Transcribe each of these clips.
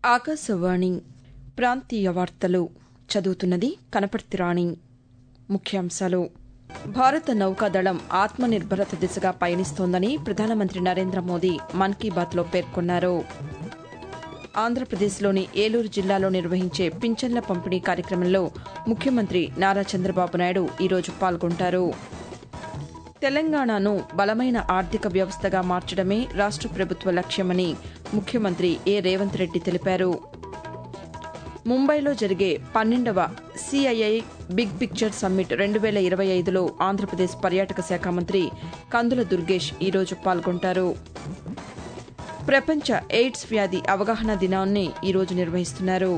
ఆకాశవాణి ప్రాంతీయ వార్తలు చదువుతున్నది కనపర్తి రాణి ముఖ్యాంశాలు భారత నౌకాదళం ఆత్మనిర్భరత దిశగా పయనిస్తోందని ప్రధానమంత్రి నరేంద్ర మోదీ మన్ కీ బాత్లో పేర్కొన్నారు ఆంధ్రప్రదేశ్లోని ఏలూరు జిల్లాలో నిర్వహించే పింఛన్ల పంపిణీ కార్యక్రమంలో ముఖ్యమంత్రి నారా చంద్రబాబు నాయుడు ఈరోజు పాల్గొంటారు తెలంగాణను బలమైన ఆర్థిక వ్యవస్థగా మార్చడమే రాష్ట ప్రభుత్వ లక్ష్యమని ముఖ్యమంత్రి ఏ రేవంత్ రెడ్డి తెలిపారు ముంబైలో జరిగే పన్నెండవ సిఐఐ బిగ్ పిక్చర్ సమ్మిట్ రెండు వేల ఇరవై ఐదులో ఆంధ్రప్రదేశ్ పర్యాటక శాఖ మంత్రి కందుల దుర్గేష్ ఈరోజు పాల్గొంటారు ప్రపంచ ఎయిడ్స్ వ్యాధి అవగాహన దినాన్ని ఈరోజు నిర్వహిస్తున్నారు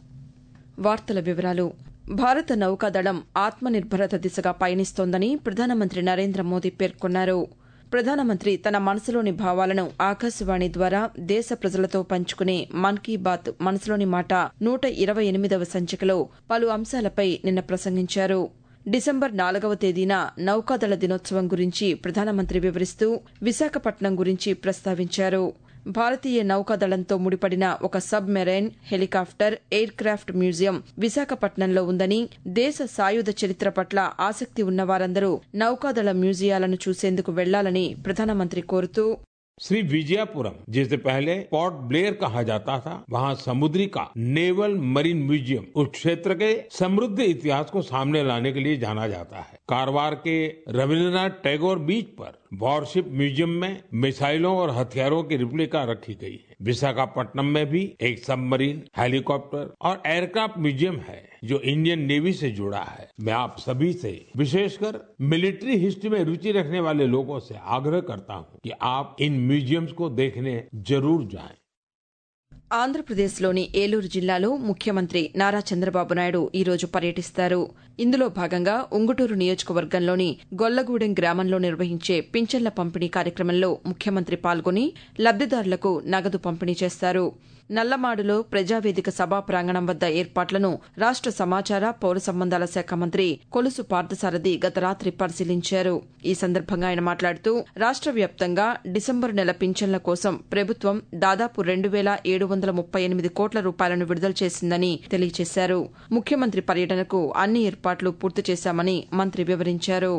వార్తల వివరాలు భారత నౌకాదళం ఆత్మనిర్భరత దిశగా పయనిస్తోందని ప్రధానమంత్రి నరేంద్ర మోదీ పేర్కొన్నారు ప్రధానమంత్రి తన మనసులోని భావాలను ఆకాశవాణి ద్వారా దేశ ప్రజలతో పంచుకునే మన్ కీ బాత్ మనసులోని మాట నూట ఇరవై ఎనిమిదవ సంచికలో పలు అంశాలపై నిన్న ప్రసంగించారు డిసెంబర్ నాలుగవ తేదీన నౌకాదళ దినోత్సవం గురించి ప్రధానమంత్రి వివరిస్తూ విశాఖపట్నం గురించి ప్రస్తావించారు భారతీయ నౌకాదళంతో ముడిపడిన ఒక submarine helicopter aircraft museum విశాఖపట్నంలో ఉందని దేశ సాయుధ చరిత్ర పట్ల ఆసక్తి ఉన్నవారందరూ నౌకాదళ మ్యూజియాలను చూసేందుకు వెళ్లాలని ప్రధానమంత్రి కోరుతూ श्री विजयपुरम जिसे पहले पोर्ट ब्लेयर कहा जाता था वहाँ समुद्री का नेवल मरीन म्यूजियम उस क्षेत्र के समृद्ध इतिहास को सामने लाने के लिए जाना जाता है कारवार के रविन्द्रनाथ टैगोर बीच पर वॉरशिप म्यूजियम में मिसाइलों और हथियारों की रिप्लिका रखी गई है विशाखापट्टनम में भी एक सबमरीन हेलीकॉप्टर और एयरक्राफ्ट म्यूजियम है जो इंडियन नेवी से जुड़ा है मैं आप सभी से विशेषकर मिलिट्री हिस्ट्री में रुचि रखने वाले लोगों से आग्रह करता हूं कि आप इन म्यूजियम्स को देखने जरूर जाएं ఆంధ్రప్రదేశ్లోని ఏలూరు జిల్లాలో ముఖ్యమంత్రి నారా చంద్రబాబు నాయుడు ఈరోజు పర్యటిస్తారు ఇందులో భాగంగా ఉంగుటూరు నియోజకవర్గంలోని గొల్లగూడెం గ్రామంలో నిర్వహించే పింఛన్ల పంపిణీ కార్యక్రమంలో ముఖ్యమంత్రి పాల్గొని లబ్దిదారులకు నగదు పంపిణీ చేస్తారు నల్లమాడులో ప్రజావేదిక సభా ప్రాంగణం వద్ద ఏర్పాట్లను రాష్ట సమాచార పౌర సంబంధాల శాఖ మంత్రి కొలుసు పార్థసారథి గత రాత్రి పరిశీలించారు ఈ సందర్భంగా ఆయన మాట్లాడుతూ రాష్ట వ్యాప్తంగా డిసెంబరు నెల పింఛన్ల కోసం ప్రభుత్వం దాదాపు రెండు వేల ఏడు వందల ముప్పై ఎనిమిది కోట్ల రూపాయలను విడుదల చేసిందని తెలియజేశారు ముఖ్యమంత్రి పర్యటనకు అన్ని ఏర్పాట్లు పూర్తి చేశామని మంత్రి వివరించారు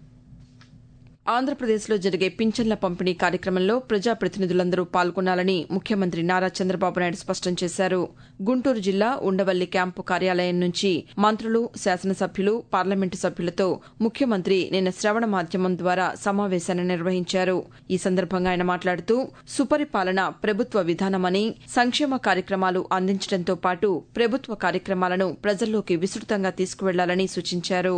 ఆంధ్రప్రదేశ్లో జరిగే పింఛన్ల పంపిణీ కార్యక్రమంలో ప్రజాప్రతినిధులందరూ పాల్గొనాలని ముఖ్యమంత్రి నారా చంద్రబాబు నాయుడు స్పష్టం చేశారు గుంటూరు జిల్లా ఉండవల్లి క్యాంపు కార్యాలయం నుంచి మంత్రులు శాసనసభ్యులు పార్లమెంటు సభ్యులతో ముఖ్యమంత్రి నిన్న శ్రవణ మాధ్యమం ద్వారా సమావేశాన్ని నిర్వహించారు ఈ సందర్భంగా ఆయన మాట్లాడుతూ సుపరిపాలన ప్రభుత్వ విధానమని సంక్షేమ కార్యక్రమాలు అందించడంతో పాటు ప్రభుత్వ కార్యక్రమాలను ప్రజల్లోకి విస్తృతంగా తీసుకువెళ్లాలని సూచించారు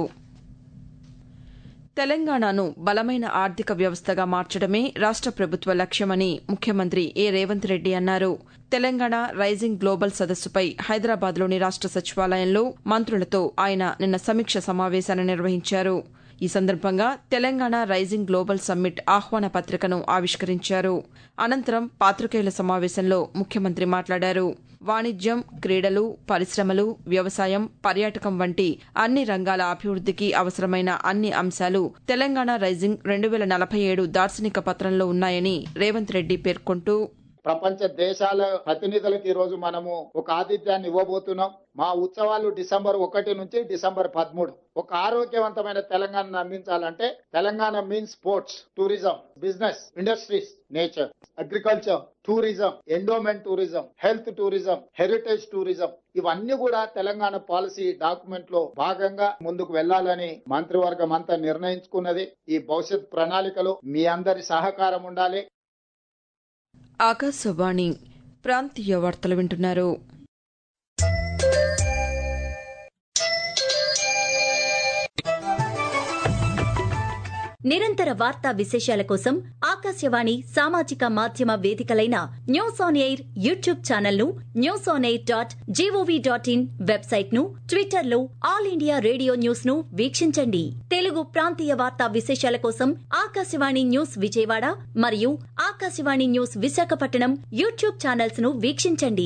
తెలంగాణను బలమైన ఆర్థిక వ్యవస్థగా మార్చడమే రాష్ట ప్రభుత్వ లక్ష్యమని ముఖ్యమంత్రి ఏ రేవంత్ రెడ్డి అన్నారు తెలంగాణ రైజింగ్ గ్లోబల్ సదస్సుపై హైదరాబాద్లోని రాష్ట సచివాలయంలో మంత్రులతో ఆయన నిన్న సమీక్ష సమావేశాన్ని నిర్వహించారు ఈ సందర్భంగా తెలంగాణ రైజింగ్ గ్లోబల్ సమ్మిట్ ఆహ్వాన పత్రికను ఆవిష్కరించారు అనంతరం పాతికేయుల సమావేశంలో ముఖ్యమంత్రి మాట్లాడారు వాణిజ్యం క్రీడలు పరిశ్రమలు వ్యవసాయం పర్యాటకం వంటి అన్ని రంగాల అభివృద్దికి అవసరమైన అన్ని అంశాలు తెలంగాణ రైజింగ్ రెండు వేల నలభై ఏడు దార్శనిక పత్రంలో ఉన్నాయని రేవంత్ రెడ్డి పేర్కొంటూ ప్రపంచ దేశాల ప్రతినిధులకు ఈ రోజు మనము ఒక ఆతిథ్యాన్ని ఇవ్వబోతున్నాం మా ఉత్సవాలు డిసెంబర్ ఒకటి నుంచి డిసెంబర్ పదమూడు ఒక ఆరోగ్యవంతమైన తెలంగాణను అందించాలంటే Telangana means sports tourism business industries nature agriculture tourism endowment tourism health tourism heritage tourism ఇవన్నీ కూడా తెలంగాణ పాలసీ డాక్యుమెంట్ లో భాగంగా ముందుకు వెళ్లాలని మంత్రివర్గం అంతా నిర్ణయించుకున్నది ఈ భవిష్యత్ ప్రణాళికలో మీ అందరి సహకారం ఉండాలి ఆకాశవాణి ప్రాంతీయ వార్తలు వింటున్నారు నిరంతర వార్తా విశేషాల కోసం ఆకాశవాణి సామాజిక మాధ్యమ వేదికలైన news on air YouTube channel ను news on air dot G O V dot in website ను ట్విట్టర్ లో ఆల్ ఇండియా రేడియో న్యూస్ ను వీక్షించండి తెలుగు ప్రాంతీయ వార్తా విశేషాల కోసం ఆకాశవాణి న్యూస్ విజయవాడ మరియు Akashvani news Visakhapatnam YouTube channels ను వీక్షించండి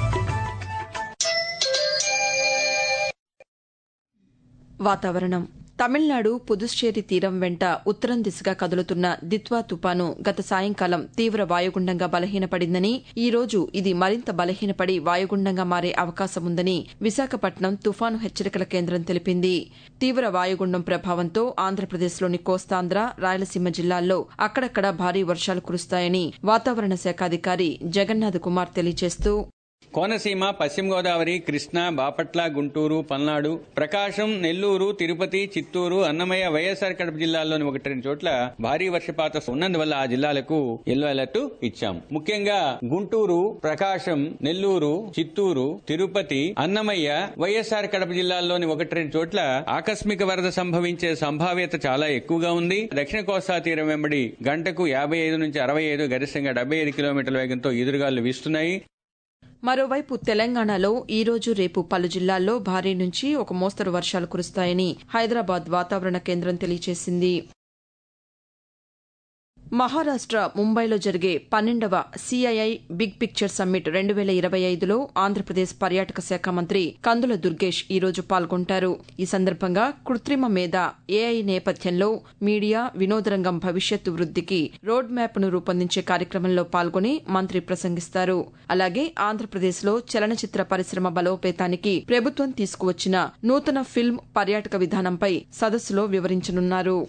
వాతావరణం తమిళనాడు పుదుచ్చేరి తీరం వెంట ఉత్తరం దిశగా కదులుతున్న దిత్వా తుపాను గత సాయంకాలం తీవ్ర వాయుగుండంగా బలహీనపడిందని ఈ రోజు ఇది మరింత బలహీనపడి వాయుగుండంగా మారే అవకాశం ఉందని విశాఖపట్నం తుఫాను హెచ్చరికల కేంద్రం తెలిపింది తీవ్ర వాయుగుండం ప్రభావంతో ఆంధ్రప్రదేశ్లోని కోస్తాంధ్ర రాయలసీమ జిల్లాల్లో అక్కడక్కడ భారీ వర్షాలు కురుస్తాయని వాతావరణ శాఖ అధికారి జగన్నాథ్ కుమార్ తెలియజేస్తూ కోనసీమ పశ్చిమ గోదావరి కృష్ణా బాపట్ల గుంటూరు పల్నాడు ప్రకాశం నెల్లూరు తిరుపతి చిత్తూరు అన్నమయ్య వైఎస్ఆర్ కడప జిల్లాల్లోని ఒకటి రెండు చోట్ల భారీ వర్షపాతం ఉన్నందువల్ల ఆ జిల్లాలకు ఎల్లో అలర్ట్ ఇచ్చాం ముఖ్యంగా గుంటూరు ప్రకాశం నెల్లూరు చిత్తూరు తిరుపతి అన్నమయ్య వైఎస్ఆర్ కడప జిల్లాల్లోని ఒకటి రెండు చోట్ల ఆకస్మిక వరద సంభవించే సంభావ్యత చాలా ఎక్కువగా ఉంది దక్షిణ కోస్తా తీరం వెంబడి గంటకు యాభై ఐదు నుంచి అరవై ఐదు గరిష్టంగా డెబ్బై ఐదు కిలోమీటర్ల వేగంతో ఎదురుగాలు వీస్తున్నాయి మరోవైపు తెలంగాణలో ఈ రోజు రేపు పలు జిల్లాల్లో భారీ నుంచి ఒక మోస్తరు వర్షాలు కురుస్తాయని హైదరాబాద్ వాతావరణ కేంద్రం తెలియజేసింది మహారాష్ట ముంబైలో జరిగే పన్నెండవ సిఐఐ బిగ్ పిక్చర్ సమ్మిట్ రెండు వేల ఇరవై ఐదులో ఆంధ్రప్రదేశ్ పర్యాటక శాఖ మంత్రి కందుల దుర్గేష్ ఈ రోజు పాల్గొంటారు ఈ సందర్భంగా కృత్రిమ మేధ ఏఐ నేపథ్యంలో మీడియా వినోదరంగం భవిష్యత్తు వృద్దికి రోడ్ మ్యాప్ను రూపొందించే కార్యక్రమంలో పాల్గొని మంత్రి ప్రసంగిస్తారు అలాగే ఆంధ్రప్రదేశ్లో చలనచిత్ర పరిశ్రమ బలోపేతానికి ప్రభుత్వం తీసుకువచ్చిన నూతన ఫిల్మ్ పర్యాటక విధానంపై సదస్సులో వివరించనున్నారు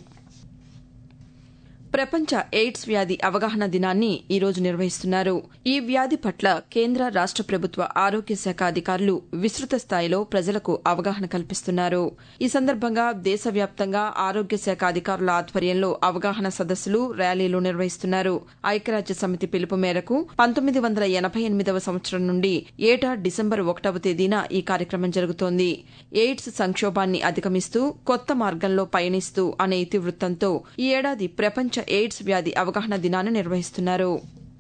ప్రపంచ ఎయిడ్స్ వ్యాధి అవగాహన దినాన్ని ఈ రోజు నిర్వహిస్తున్నారు ఈ వ్యాధి పట్ల కేంద్ర రాష్ట ప్రభుత్వ ఆరోగ్య శాఖ అధికారులు విస్తృత స్థాయిలో ప్రజలకు అవగాహన కల్పిస్తున్నారు ఈ సందర్భంగా దేశవ్యాప్తంగా ఆరోగ్య శాఖ అధికారుల ఆధ్వర్యంలో అవగాహన సదస్సులు ర్యాలీలు నిర్వహిస్తున్నారు ఐక్యరాజ్య సమితి పిలుపు మేరకు పంతొమ్మిది వందల ఎనభై ఎనిమిదవ సంవత్సరం నుండి ఏటా డిసెంబర్ ఒకటవ తేదీన ఈ కార్యక్రమం జరుగుతోంది ఎయిడ్స్ సంక్షోభాన్ని అధిగమిస్తూ కొత్త మార్గంలో పయనిస్తూ అనే ఇతివృత్తంతో ఈ ఏడాది ప్రపంచ ఎయిడ్స్ వ్యాధి అవగాహన దినాన్ని నిర్వహిస్తున్నారు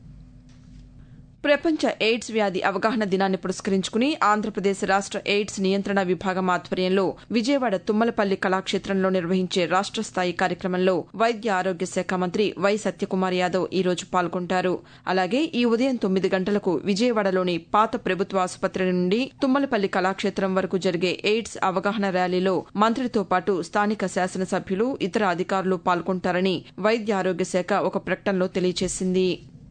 ప్రపంచ ఎయిడ్స్ వ్యాధి అవగాహన దినాన్ని పురస్కరించుకుని ఆంధ్రప్రదేశ్ రాష్ట ఎయిడ్స్ నియంత్రణ విభాగం ఆధ్వర్యంలో విజయవాడ తుమ్మలపల్లి కళాక్షేత్రంలో నిర్వహించే రాష్ట స్థాయి కార్యక్రమంలో వైద్య ఆరోగ్య శాఖ మంత్రి వై సత్యకుమార్ యాదవ్ ఈ రోజు పాల్గొంటారు అలాగే ఈ ఉదయం తొమ్మిది గంటలకు విజయవాడలోని పాత ప్రభుత్వ ఆసుపత్రి నుండి తుమ్మలపల్లి కళాక్షేత్రం వరకు జరిగే ఎయిడ్స్ అవగాహన ర్యాలీలో మంత్రితో పాటు స్థానిక శాసనసభ్యులు ఇతర అధికారులు పాల్గొంటారని వైద్య ఆరోగ్య శాఖ ఒక ప్రకటనలో తెలియజేసింది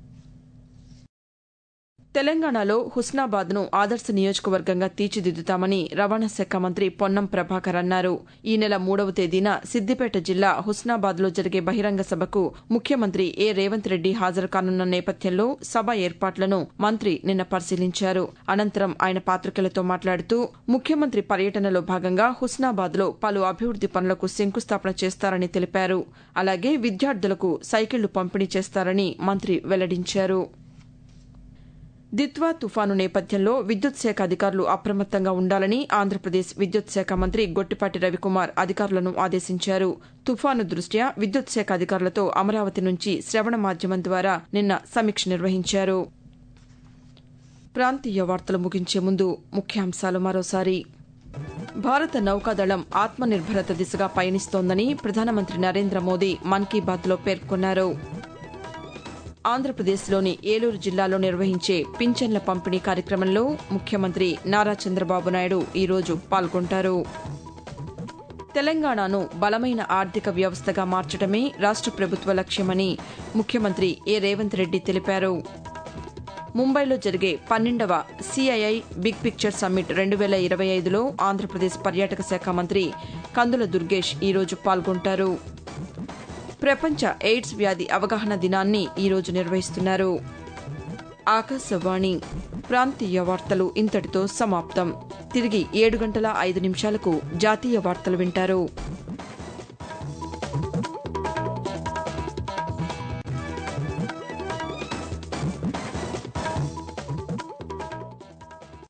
తెలంగాణలో హుస్నాబాద్ను ఆదర్శ నియోజకవర్గంగా తీర్చిదిద్దుతామని రవాణా శాఖ మంత్రి పొన్నం ప్రభాకర్ అన్నారు ఈ నెల మూడవ తేదీన సిద్దిపేట జిల్లా హుస్నాబాద్లో జరిగే బహిరంగ సభకు ముఖ్యమంత్రి ఏ రేవంత్ రెడ్డి హాజరు కానున్న నేపథ్యంలో సభ ఏర్పాట్లను మంత్రి నిన్న పరిశీలించారు అనంతరం ఆయన పాతికేయులతో మాట్లాడుతూ ముఖ్యమంత్రి పర్యటనలో భాగంగా హుస్నాబాద్లో పలు అభివృద్ది పనులకు శంకుస్థాపన చేస్తారని తెలిపారు అలాగే విద్యార్థులకు సైకిళ్లు పంపిణీ చేస్తారని మంత్రి వెల్లడించారు దిత్వా తుఫాను నేపథ్యంలో విద్యుత్ శాఖ అధికారులు అప్రమత్తంగా ఉండాలని ఆంధ్రప్రదేశ్ విద్యుత్ శాఖ మంత్రి గొట్టిపాటి రవికుమార్ అధికారులను ఆదేశించారు తుఫాను దృష్ట్యా విద్యుత్ శాఖ అధికారులతో అమరావతి నుంచి శ్రవణ మాధ్యమం ద్వారా నిన్న సమీక్ష నిర్వహించారు ప్రాంతీయ వార్తలు ముగించే ముందు ముఖ్యాంశాలు మరోసారి భారత నౌకాదళం ఆత్మనిర్భరత దిశగా పయనిస్తోందని ప్రధానమంత్రి నరేంద్ర మోదీ మన్ కీ బాత్లో పేర్కొన్నారు ఆంధ్రప్రదేశ్లోని ఏలూరు జిల్లాలో నిర్వహించే పింఛన్ల పంపిణీ కార్యక్రమంలో ముఖ్యమంత్రి నారా చంద్రబాబు నాయుడు ఈరోజు పాల్గొంటారు తెలంగాణను బలమైన ఆర్థిక వ్యవస్థగా మార్చడమే రాష్ట ప్రభుత్వ లక్ష్యమని ముఖ్యమంత్రి ఏ రేవంత్ రెడ్డి తెలిపారు ముంబైలో జరిగే పన్నెండవ సిఐఐ బిగ్ పిక్చర్ సమ్మిట్ రెండు వేల ఇరవై ఐదులో ఆంధ్రప్రదేశ్ పర్యాటక శాఖ మంత్రి కందుల దుర్గేష్ ఈరోజు పాల్గొంటారు ప్రపంచ ఎయిడ్స్ వ్యాధి అవగాహన దినాన్ని ఈరోజు నిర్వహిస్తున్నారు ఆకాశవాణి ప్రాంతీయ వార్తలు ఇంతటితో సమాప్తం తిరిగి ఏడు గంటల ఐదు నిమిషాలకు జాతీయ వార్తలు వింటారు